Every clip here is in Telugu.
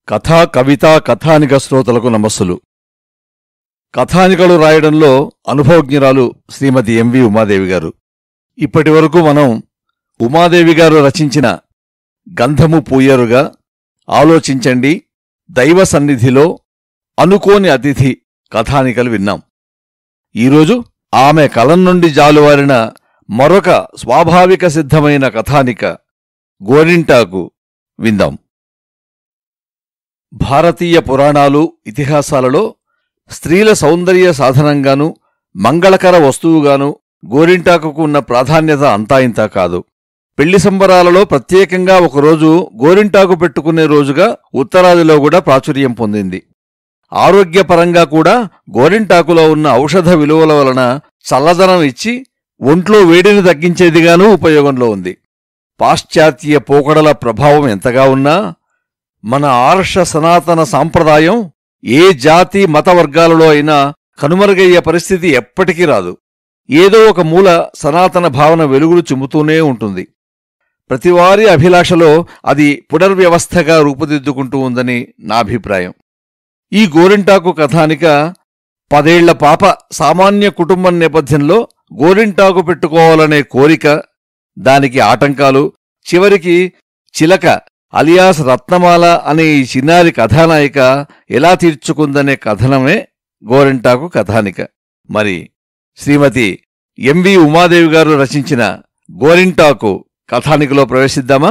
కథా కవిత కథానిక శ్రోతలకు నమస్సులు కథానికలు రాయడంలో అనుభవజ్ఞురాలు శ్రీమతి ఎంవి ఉమాదేవి గారు ఇప్పటి వరకు మనం ఉమాదేవి గారు రచించిన గంధము పూయరుగా ఆలోచించండి దైవ సన్నిధిలో అనుకోని అతిథి కథానికలు విన్నాం ఈరోజు ఆమె కలం నుండి జాలువారిన మరొక స్వాభావిక సిద్ధమైన కథానిక గోరింటాకు విందాం భారతీయ పురాణాలు ఇతిహాసాలలో స్త్రీల సౌందర్య సాధనంగాను మంగళకర వస్తువుగాను గోరింటాకుకు ఉన్న ప్రాధాన్యత అంతా ఇంతా కాదు పెళ్లి సంబరాలలో ప్రత్యేకంగా ఒకరోజు గోరింటాకు పెట్టుకునే రోజుగా ఉత్తరాదిలో కూడా ప్రాచుర్యం పొందింది ఆరోగ్యపరంగా కూడా గోరింటాకులో ఉన్న ఔషధ విలువల వలన చల్లదనం ఇచ్చి ఒంట్లో వేడిని తగ్గించేదిగానూ ఉపయోగంలో ఉంది పాశ్చాత్య పోకడల ప్రభావం ఎంతగా ఉన్నా మన ఆర్ష సనాతన సాంప్రదాయం ఏ జాతి మత వర్గాలలో అయినా కనుమరుగయ్యే పరిస్థితి ఎప్పటికీ రాదు ఏదో ఒక మూల సనాతన భావన వెలుగులు చిమ్ముతూనే ఉంటుంది ప్రతివారి అభిలాషలో అది పునర్వ్యవస్థగా రూపుదిద్దుకుంటూ ఉందని నా అభిప్రాయం ఈ గోరింటాకు కథానిక పదేళ్ల పాప సామాన్య కుటుంబం నేపథ్యంలో గోరింటాకు పెట్టుకోవాలనే కోరిక దానికి ఆటంకాలు చివరికి చిలక అలియాస్ రత్నమాల అనే ఈ చిన్నారి కథానాయిక ఎలా తీర్చుకుందనే కథనమే గోరింటాకు కథానిక మరి శ్రీమతి ఎంవి ఉమాదేవి గారు రచించిన గోరింటాకు కథానికలో ప్రవేశిద్దామా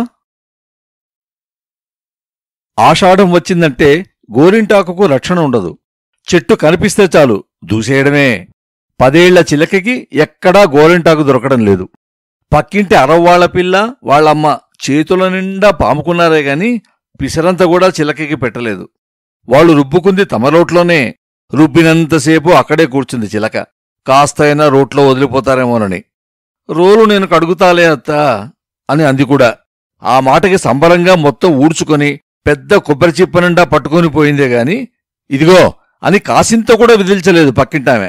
ఆషాఢం వచ్చిందంటే గోరింటాకుకు రక్షణ ఉండదు చెట్టు కనిపిస్తే చాలు దూసేయడమే పదేళ్ల చిలకకి ఎక్కడా గోరింటాకు దొరకడం లేదు పక్కింటి అరవ్వాళ్ల పిల్ల వాళ్ళమ్మ చేతుల నిండా పాముకున్నారే గాని పిసరంత కూడా చిలకకి పెట్టలేదు వాళ్ళు రుబ్బుకుంది తమ రోట్లోనే రుబ్బినంతసేపు అక్కడే కూర్చుంది చిలక కాస్తైనా రోట్లో వదిలిపోతారేమోనని రోలు నేను కడుగుతాలే అత్తా అని అంది కూడా ఆ మాటకి సంబరంగా మొత్తం ఊడ్చుకొని పెద్ద కొబ్బరి చిప్ప నిండా పట్టుకొని పోయిందే గాని ఇదిగో అని కాసింత కూడా విదిల్చలేదు పక్కింటామె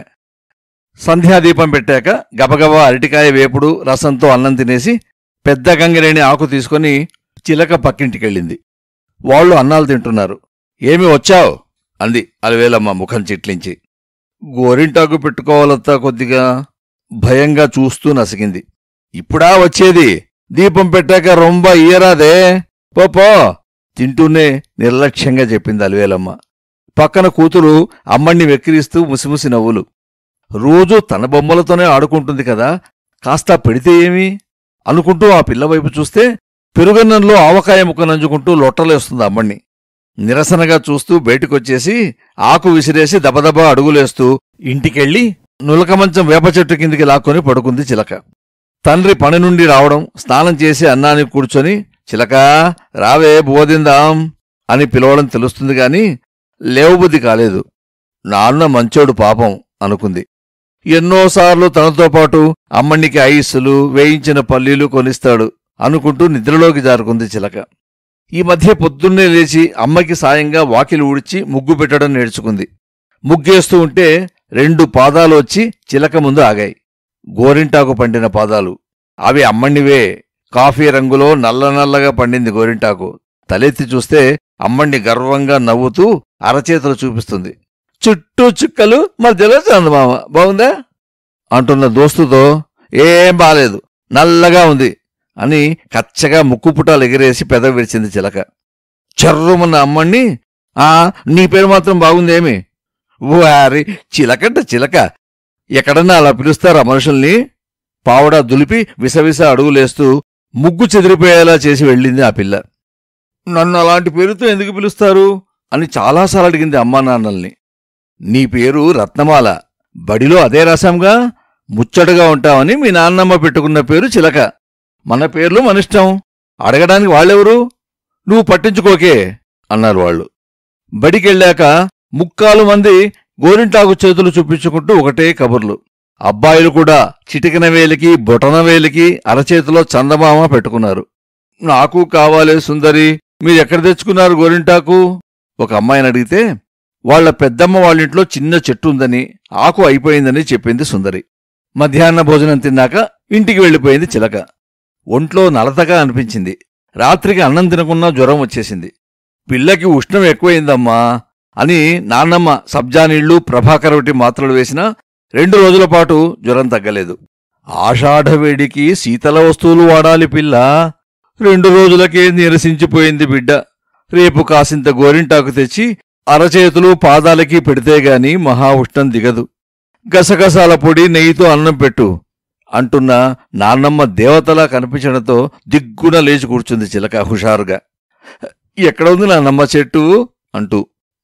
సంధ్యాదీపం పెట్టాక గబగబా అరటికాయ వేపుడు రసంతో అన్నం తినేసి పెద్ద గంగిరేణి ఆకు తీసుకొని చిలక పక్కింటికెళ్ళింది వాళ్ళు అన్నాలు తింటున్నారు ఏమి వచ్చావు అంది అలవేలమ్మ ముఖం చిట్లించి గోరింటాకు పెట్టుకోవాలత్తా కొద్దిగా భయంగా చూస్తూ నసిగింది ఇప్పుడా వచ్చేది దీపం పెట్టాక రొంబ ఇయ్యరాదే పో పో తింటూనే నిర్లక్ష్యంగా చెప్పింది అలవేలమ్మ పక్కన కూతురు అమ్మణ్ణి వెక్కిరిస్తూ ముసిముసి నవ్వులు రోజూ తన బొమ్మలతోనే ఆడుకుంటుంది కదా కాస్త పెడితే ఏమి అనుకుంటూ ఆ పిల్ల వైపు చూస్తే పెరుగన్నంలో ఆవకాయ ముక్క నంజుకుంటూ లొట్టలేస్తుంది అమ్మణ్ణి నిరసనగా చూస్తూ బయటికొచ్చేసి ఆకు విసిరేసి దబదబా అడుగులేస్తూ ఇంటికెళ్ళి నులకమంచం వేప చెట్టు కిందికి లాక్కొని పడుకుంది చిలక తండ్రి పని నుండి రావడం స్నానం చేసి అన్నానికి కూర్చొని చిలక రావే బోధిందాం అని పిలవడం తెలుస్తుంది గాని లేవబుద్ధి కాలేదు నాన్న మంచోడు పాపం అనుకుంది ఎన్నోసార్లు తనతో పాటు అమ్మణ్ణికి ఐసులు వేయించిన పల్లీలు కొనిస్తాడు అనుకుంటూ నిద్రలోకి జారుకుంది చిలక ఈ మధ్య పొద్దున్నే లేచి అమ్మకి సాయంగా వాకిలి ఊడ్చి ముగ్గు పెట్టడం నేర్చుకుంది ముగ్గేస్తూ ఉంటే రెండు పాదాలు వచ్చి చిలక ముందు ఆగాయి గోరింటాకు పండిన పాదాలు అవి అమ్మణ్ణివే కాఫీ రంగులో నల్ల నల్లగా పండింది గోరింటాకు తలెత్తి చూస్తే అమ్మణ్ణి గర్వంగా నవ్వుతూ అరచేతులు చూపిస్తుంది చుట్టూ చుక్కలు మధ్యలో చందమామ బాగుందా అంటున్న దోస్తుతో ఏం బాలేదు నల్లగా ఉంది అని కచ్చగా ముక్కుపుటాలు ఎగిరేసి పెద విరిచింది చిలక చర్రుమన్న అమ్మణ్ణి ఆ నీ పేరు మాత్రం బాగుందేమి వారి చిలకంట చిలక ఎక్కడన్నా అలా పిలుస్తారా మనుషుల్ని పావడా దులిపి విసవిస అడుగులేస్తూ ముగ్గు చెదిరిపోయేలా చేసి వెళ్ళింది ఆ పిల్ల నన్ను అలాంటి పేరుతో ఎందుకు పిలుస్తారు అని చాలాసార్లు అడిగింది అమ్మా నాన్నల్ని నీ పేరు రత్నమాల బడిలో అదే రాశాంగా ముచ్చటగా ఉంటావని మీ నాన్నమ్మ పెట్టుకున్న పేరు చిలక మన పేర్లు మనిష్టం అడగడానికి వాళ్ళెవరు నువ్వు పట్టించుకోకే అన్నారు వాళ్ళు బడికెళ్ళాక ముక్కాలు మంది గోరింటాకు చేతులు చూపించుకుంటూ ఒకటే కబుర్లు అబ్బాయిలు కూడా చిటికిన వేలికి బొటన వేలికి అరచేతిలో చందమామ పెట్టుకున్నారు నాకు కావాలే సుందరి మీరెక్కడ తెచ్చుకున్నారు గోరింటాకు ఒక అమ్మాయిని అడిగితే వాళ్ల పెద్దమ్మ వాళ్ళింట్లో చిన్న చెట్టు ఉందని ఆకు అయిపోయిందని చెప్పింది సుందరి మధ్యాహ్న భోజనం తిన్నాక ఇంటికి వెళ్ళిపోయింది చిలక ఒంట్లో నలతగా అనిపించింది రాత్రికి అన్నం తినకున్నా జ్వరం వచ్చేసింది పిల్లకి ఉష్ణం ఎక్కువైందమ్మా అని నాన్నమ్మ సబ్జా నీళ్లు ప్రభాకర్ ఒకటి మాత్రలు వేసినా రెండు రోజుల పాటు జ్వరం తగ్గలేదు ఆషాఢవేడికి శీతల వస్తువులు వాడాలి పిల్ల రెండు రోజులకే నీరసించిపోయింది బిడ్డ రేపు కాసింత గోరింటాకు తెచ్చి అరచేతులు పాదాలకి పెడితేగాని మహా ఉష్ణం దిగదు గసగసాల పొడి నెయ్యితో అన్నం పెట్టు అంటున్న నాన్నమ్మ దేవతలా కనిపించడంతో దిగ్గున లేచి కూర్చుంది చిలక హుషారుగా ఎక్కడ ఉంది నాన్నమ్మ చెట్టు అంటూ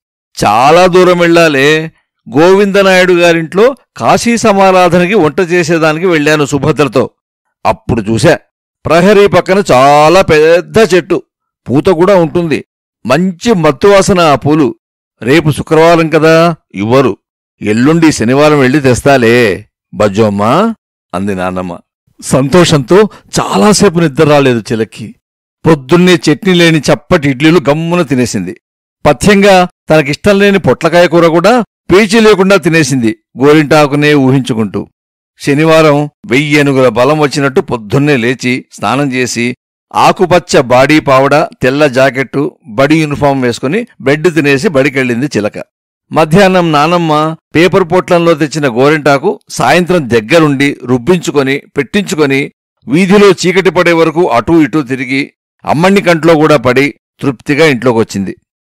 చాలా దూరం వెళ్ళాలే గోవిందనాయుడు గారింట్లో కాశీ సమారాధనకి వంట చేసేదానికి వెళ్ళాను సుభద్రతో అప్పుడు చూశా ప్రహరీ పక్కన చాలా పెద్ద చెట్టు పూత కూడా ఉంటుంది మంచి మత్తువాసన ఆ పూలు రేపు శుక్రవారం కదా ఇవ్వరు ఎల్లుండి శనివారం వెళ్ళి తెస్తాలే బజ్జోమ్మా అంది నాన్నమ్మ సంతోషంతో చాలాసేపు నిద్ర రాలేదు చిలక్కి పొద్దున్నే చట్నీ లేని చప్పటి ఇడ్లీలు గమ్మున తినేసింది పథ్యంగా తనకిష్టం లేని పొట్లకాయ కూర కూడా పేచీ లేకుండా తినేసింది గోరింటాకునే ఊహించుకుంటూ శనివారం వెయ్యి ఏనుగుల బలం వచ్చినట్టు పొద్దున్నే లేచి స్నానం చేసి ఆకుపచ్చ బాడీ పావడ తెల్ల జాకెట్టు బడి యూనిఫామ్ వేసుకుని బెడ్ తినేసి బడికెళ్ళింది చిలక మధ్యాహ్నం నానమ్మ పేపర్ పొట్లంలో తెచ్చిన గోరింటాకు సాయంత్రం దగ్గరుండి రుబ్బించుకొని పెట్టించుకొని వీధిలో చీకటి పడే వరకు అటూ ఇటూ తిరిగి అమ్మణ్ణి కంట్లో కూడా పడి తృప్తిగా ఇంట్లోకొచ్చింది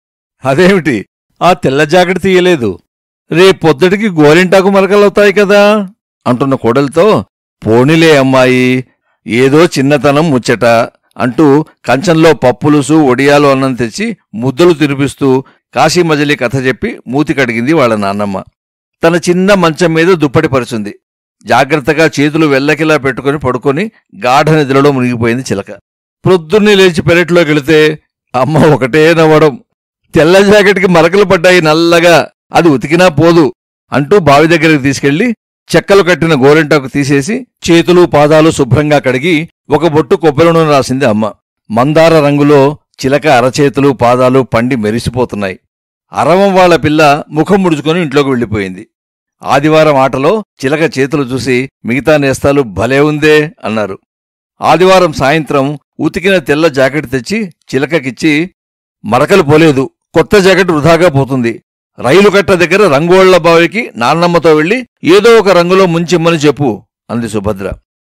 అదేమిటి ఆ తెల్ల జాకెట్ తీయలేదు రేపొద్దటికి గోరింటాకు మరకలవుతాయి కదా అంటున్న కోడలతో పోనిలే అమ్మాయి ఏదో చిన్నతనం ముచ్చట అంటూ కంచంలో పప్పులుసు ఒడియాలు అన్నం తెచ్చి ముద్దలు తినిపిస్తూ కాశీమజలి కథ చెప్పి మూతి కడిగింది వాళ్ళ నాన్నమ్మ తన చిన్న మంచం మీద దుప్పటి పరుచుంది జాగ్రత్తగా చేతులు వెల్లకిలా పెట్టుకుని పడుకొని గాఢ నిద్రలో మునిగిపోయింది చిలక ప్రొద్దున్నే లేచి పెరట్లోకి వెళితే అమ్మ ఒకటే నవ్వడం తెల్ల జాకెట్కి మరకలు పడ్డాయి నల్లగా అది ఉతికినా పోదు అంటూ బావి దగ్గరికి తీసుకెళ్లి చెక్కలు కట్టిన గోరింటాకు తీసేసి చేతులు పాదాలు శుభ్రంగా కడిగి ఒక బొట్టు కొబ్బరి నూనె రాసింది అమ్మ మందార రంగులో చిలక అరచేతులు పాదాలు పండి మెరిసిపోతున్నాయి అరవం వాళ్ళ పిల్ల ముఖం ముడుచుకొని ఇంట్లోకి వెళ్ళిపోయింది ఆదివారం ఆటలో చిలక చేతులు చూసి మిగతా నేస్తాలు భలే ఉందే అన్నారు ఆదివారం సాయంత్రం ఉతికిన తెల్ల జాకెట్ తెచ్చి చిలకకిచ్చి మరకలు పోలేదు కొత్త జాకెట్ వృధాగా పోతుంది రైలు కట్ట దగ్గర రంగోళ్ల బావికి నాన్నమ్మతో వెళ్లి ఏదో ఒక రంగులో ముంచిమ్మని చెప్పు అంది సుభద్ర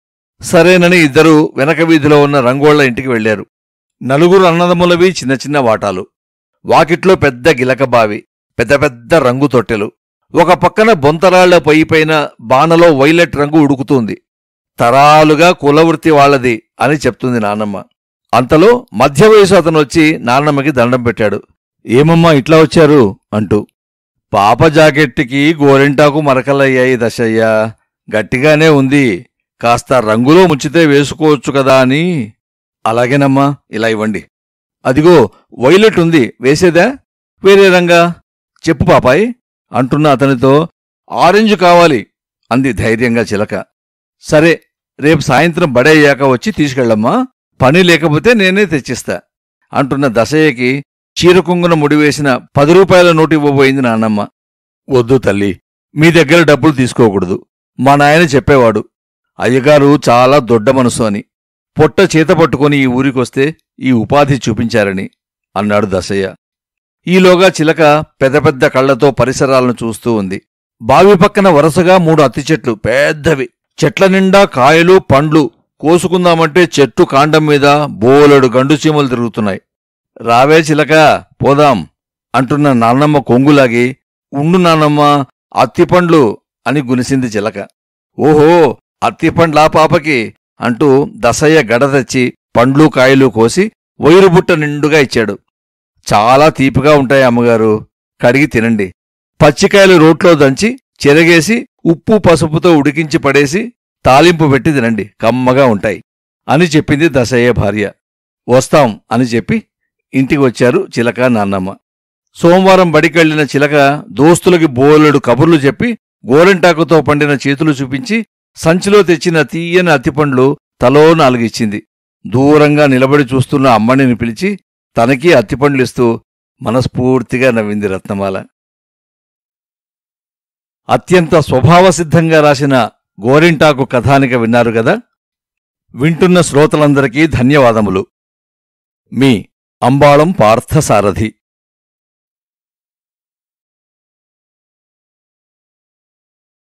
సరేనని ఇద్దరూ వెనక వీధిలో ఉన్న రంగోళ్ల ఇంటికి వెళ్లారు నలుగురు అన్నదమ్ములవి చిన్న చిన్న వాటాలు వాకిట్లో పెద్ద గిలక బావి పెద్ద పెద్ద రంగు తొట్టెలు ఒక పక్కన బొంతరాళ్ల పొయ్యిపైన బాణలో వైలెట్ రంగు ఉడుకుతుంది తరాలుగా కులవృత్తి వాళ్ళది అని చెప్తుంది నాన్నమ్మ అంతలో మధ్య వయసు అతను వచ్చి నాన్నమ్మకి దండం పెట్టాడు ఏమమ్మా ఇట్లా వచ్చారు అంటూ పాప జాకెట్టికి గోరింటాకు మరకలయ్యాయి దశయ్యా గట్టిగానే ఉంది కాస్త రంగులో ముంచితే వేసుకోవచ్చు కదా అని అలాగేనమ్మా ఇలా ఇవ్వండి అదిగో వైలెట్ ఉంది వేసేదా వేరే రంగా చెప్పు పాపాయ్ అంటున్న అతనితో ఆరెంజ్ కావాలి అంది ధైర్యంగా చిలక సరే రేపు సాయంత్రం బడయ్యాక వచ్చి తీసుకెళ్ళమ్మా పని లేకపోతే నేనే తెచ్చిస్తా అంటున్న దశయ్యకి చీరకుంగున ముడివేసిన పది రూపాయల నోటు ఇవ్వబోయింది నాన్నమ్మ వద్దు తల్లి మీ దగ్గర డబ్బులు తీసుకోకూడదు మా నాయన చెప్పేవాడు అయ్యగారు చాలా దొడ్డ మనసు అని పొట్ట చేత పట్టుకుని ఈ ఊరికొస్తే ఈ ఉపాధి చూపించారని అన్నాడు దశయ్య ఈలోగా చిలక పెద్ద పెద్ద కళ్లతో పరిసరాలను చూస్తూ ఉంది బావి పక్కన వరుసగా మూడు అత్తి చెట్లు పెద్దవి చెట్ల నిండా కాయలు పండ్లు కోసుకుందామంటే చెట్టు కాండం మీద బోలెడు గండు చీమలు తిరుగుతున్నాయి రావే చిలక పోదాం అంటున్న నాన్నమ్మ కొంగులాగి ఉండు నాన్నమ్మ అత్తిపండ్లు అని గునిసింది చిలక ఓహో అత్తిపండ్లా పాపకి అంటూ దసయ్య గడ తెచ్చి పండ్లు కాయలు కోసి వైరుబుట్ట నిండుగా ఇచ్చాడు చాలా తీపిగా ఉంటాయి అమ్మగారు కడిగి తినండి పచ్చికాయలు రోట్లో దంచి చెరగేసి ఉప్పు పసుపుతో ఉడికించి పడేసి తాలింపు పెట్టి తినండి కమ్మగా ఉంటాయి అని చెప్పింది దశయ్య భార్య వస్తాం అని చెప్పి ఇంటికి వచ్చారు చిలక నాన్నమ్మ సోమవారం బడికెళ్లిన చిలక దోస్తులకి బోలెడు కబుర్లు చెప్పి గోరెంటాకుతో పండిన చేతులు చూపించి సంచిలో తెచ్చిన తీయని అత్తిపండ్లు తలో నాలుగిచ్చింది దూరంగా నిలబడి చూస్తున్న అమ్మణిని పిలిచి తనకీ అత్తిపండ్లిస్తూ మనస్ఫూర్తిగా నవ్వింది రత్నమాల అత్యంత స్వభావసిద్ధంగా రాసిన గోరింటాకు కథానిక విన్నారు గదా వింటున్న శ్రోతలందరికీ ధన్యవాదములు మీ అంబాళం పార్థసారథి